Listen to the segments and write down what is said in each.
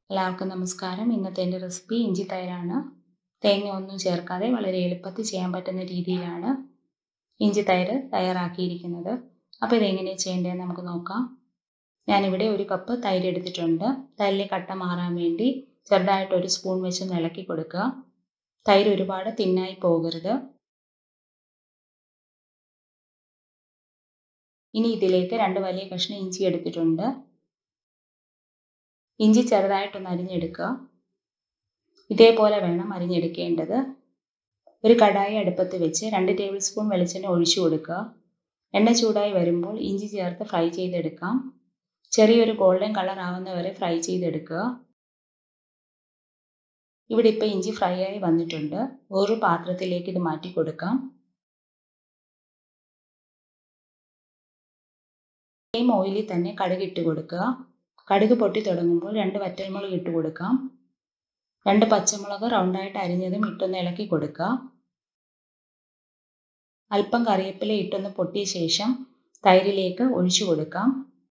എല്ലാവർക്കും നമസ്കാരം ഇന്നത്തെ എൻ്റെ റെസിപ്പി ഇഞ്ചി തൈരാണ് തേങ്ങ ഒന്നും ചേർക്കാതെ വളരെ എളുപ്പത്തിൽ ചെയ്യാൻ പറ്റുന്ന രീതിയിലാണ് ഇഞ്ചി തൈര് തയ്യാറാക്കിയിരിക്കുന്നത് അപ്പോൾ ഇതെങ്ങനെയാണ് ചെയ്യേണ്ടതെന്ന് നമുക്ക് നോക്കാം ഞാനിവിടെ ഒരു കപ്പ് തൈര് എടുത്തിട്ടുണ്ട് തൈരിലെ കട്ട മാറാൻ വേണ്ടി ചെറുതായിട്ട് ഒരു സ്പൂൺ വെച്ച് ഇളക്കി കൊടുക്കുക തൈര് ഒരുപാട് തിന്നായി പോകരുത് ഇനി ഇതിലേക്ക് രണ്ട് വലിയ കഷ്ണം ഇഞ്ചി എടുത്തിട്ടുണ്ട് ഇഞ്ചി ചെറുതായിട്ടൊന്ന് അരിഞ്ഞെടുക്കുക ഇതേപോലെ വേണം അരിഞ്ഞെടുക്കേണ്ടത് ഒരു കടായി അടുപ്പത്ത് വെച്ച് രണ്ട് ടേബിൾ സ്പൂൺ വെളിച്ചെണ്ണ ഒഴിച്ചു കൊടുക്കുക എണ്ണ ചൂടായി വരുമ്പോൾ ഇഞ്ചി ചേർത്ത് ഫ്രൈ ചെയ്തെടുക്കാം ചെറിയൊരു ഗോൾഡൻ കളർ ആവുന്ന വരെ ഫ്രൈ ചെയ്തെടുക്കുക ഇവിടെ ഇപ്പോൾ ഇഞ്ചി ഫ്രൈ ആയി വന്നിട്ടുണ്ട് ഒരു പാത്രത്തിലേക്ക് ഇത് മാറ്റി കൊടുക്കാം സെയിം ഓയിലിൽ തന്നെ കടുക് ഇട്ട് കൊടുക്കുക കടുക് പൊട്ടി തുടങ്ങുമ്പോൾ രണ്ട് വറ്റൽമുളക് ഇട്ട് കൊടുക്കാം രണ്ട് പച്ചമുളക് റൗണ്ടായിട്ട് അരിഞ്ഞതും ഇട്ടൊന്ന് ഇളക്കി കൊടുക്കുക അല്പം കറിവേപ്പില ഇട്ടൊന്ന് പൊട്ടിയ ശേഷം തൈരിലേക്ക് ഒഴിച്ചു കൊടുക്കാം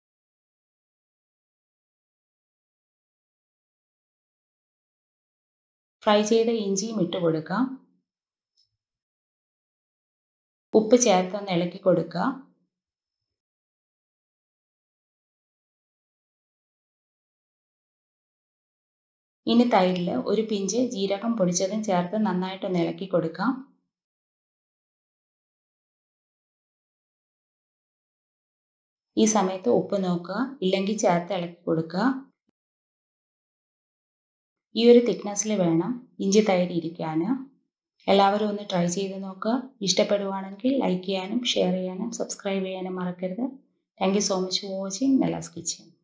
ഫ്രൈ ചെയ്ത ഇഞ്ചിയും ഇട്ട് കൊടുക്കാം ഉപ്പ് ചേർത്തൊന്ന് ഇളക്കി കൊടുക്കുക ഇനി തൈരിൽ ഒരു പിഞ്ച് ജീരകം പൊടിച്ചതും ചേർത്ത് നന്നായിട്ടൊന്ന് ഇളക്കി കൊടുക്കാം ഈ സമയത്ത് ഉപ്പ് നോക്കുക ഇല്ലെങ്കിൽ ചേർത്ത് ഇളക്കി കൊടുക്കുക ഈ ഒരു തിക്നെസ്സിൽ വേണം ഇഞ്ചി തൈര് ഇരിക്കാൻ എല്ലാവരും ഒന്ന് ട്രൈ ചെയ്ത് നോക്കുക ഇഷ്ടപ്പെടുവാണെങ്കിൽ ലൈക്ക് ചെയ്യാനും ഷെയർ ചെയ്യാനും സബ്സ്ക്രൈബ് ചെയ്യാനും മറക്കരുത് thank you so much for watching Nela's kitchen